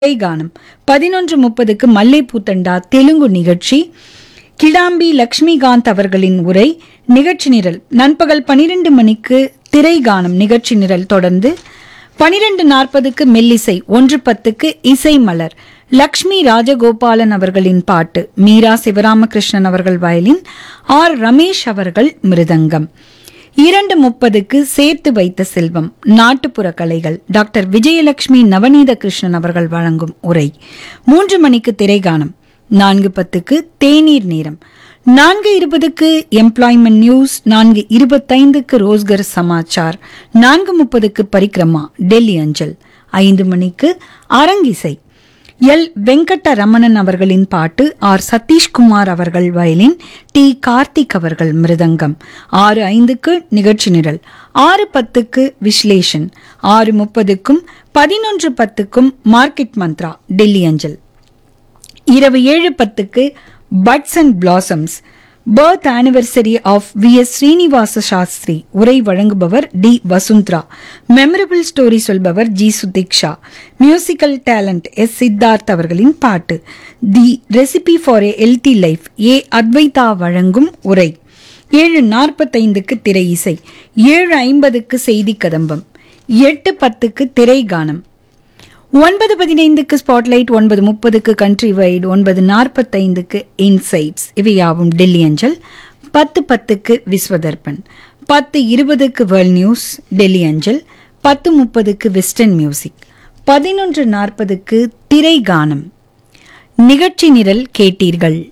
கானம் பதினொன்று முப்பதுக்கு மல்லைப்பூத்தண்டா தெலுங்கு நிகழ்ச்சி கிடாம்பி லக்ஷ்மிகாந்த் அவர்களின் உரை நிகழ்ச்சி நிரல் நண்பகல் பனிரெண்டு மணிக்கு திரைகானம் நிகழ்ச்சி நிரல் தொடர்ந்து பனிரெண்டு நாற்பதுக்கு மெல்லிசை ஒன்று பத்துக்கு இசை மலர் லக்ஷ்மி ராஜகோபாலன் அவர்களின் பாட்டு மீரா சிவராமகிருஷ்ணன் அவர்கள் வயலின் ஆர் ரமேஷ் அவர்கள் மிருதங்கம் இரண்டு முப்பதுக்கு சேர்த்து வைத்த செல்வம் நாட்டுப்புற கலைகள் டாக்டர் விஜயலட்சுமி நவநீத கிருஷ்ணன் அவர்கள் வழங்கும் உரை மூன்று மணிக்கு திரைகானம் நான்கு பத்துக்கு தேநீர் நேரம் நான்கு இருபதுக்கு எம்ப்ளாய்மெண்ட் நியூஸ் நான்கு இருபத்தைந்துக்கு ரோஸ்கர் சமாச்சார் நான்கு முப்பதுக்கு பரிக்ரமா டெல்லி அஞ்சல் ஐந்து மணிக்கு அரங்கிசை எல் வெங்கட்ட ரமணன் அவர்களின் பாட்டு ஆர் சதீஷ்குமார் அவர்கள் வயலின் டி கார்த்திக் அவர்கள் மிருதங்கம் ஆறு ஐந்துக்கு நிகழ்ச்சி நிரல் ஆறு பத்துக்கு விஸ்லேஷன் ஆறு முப்பதுக்கும் பதினொன்று பத்துக்கும் மார்க்கெட் மந்த்ரா டெல்லி அஞ்சல் இரவு ஏழு பத்துக்கு buds and blossoms birth anniversary of V S Srinivasa Sastri உரை வழங்குபவர் டி வசுந்தரா மெமரபிள் ஸ்டோரி சொல்பவர் G Sudeeksha musical talent S Siddharth அவர்களின் பாட்டு the recipe for a healthy life a Advaita வழங்கும் உரை ஏழு நாற்பத்தைந்துக்கு திரை இசை ஏழு ஐம்பதுக்கு செய்தி கதம்பம் எட்டு பத்துக்கு திரை கானம் ஒன்பது பதினைந்துக்கு ஸ்பாட்லைட் ஒன்பது முப்பதுக்கு கண்ட்ரி வைடு ஒன்பது நாற்பத்தைந்துக்கு இன்சைட்ஸ் இவையாவும் டெல்லி அஞ்சல் பத்து பத்துக்கு விஸ்வதர்பன் பத்து இருபதுக்கு வேர்ல்ட் நியூஸ் டெல்லி அஞ்சல் பத்து முப்பதுக்கு வெஸ்டர்ன் மியூசிக் பதினொன்று நாற்பதுக்கு திரை கானம் நிகழ்ச்சி நிரல் கேட்டீர்கள்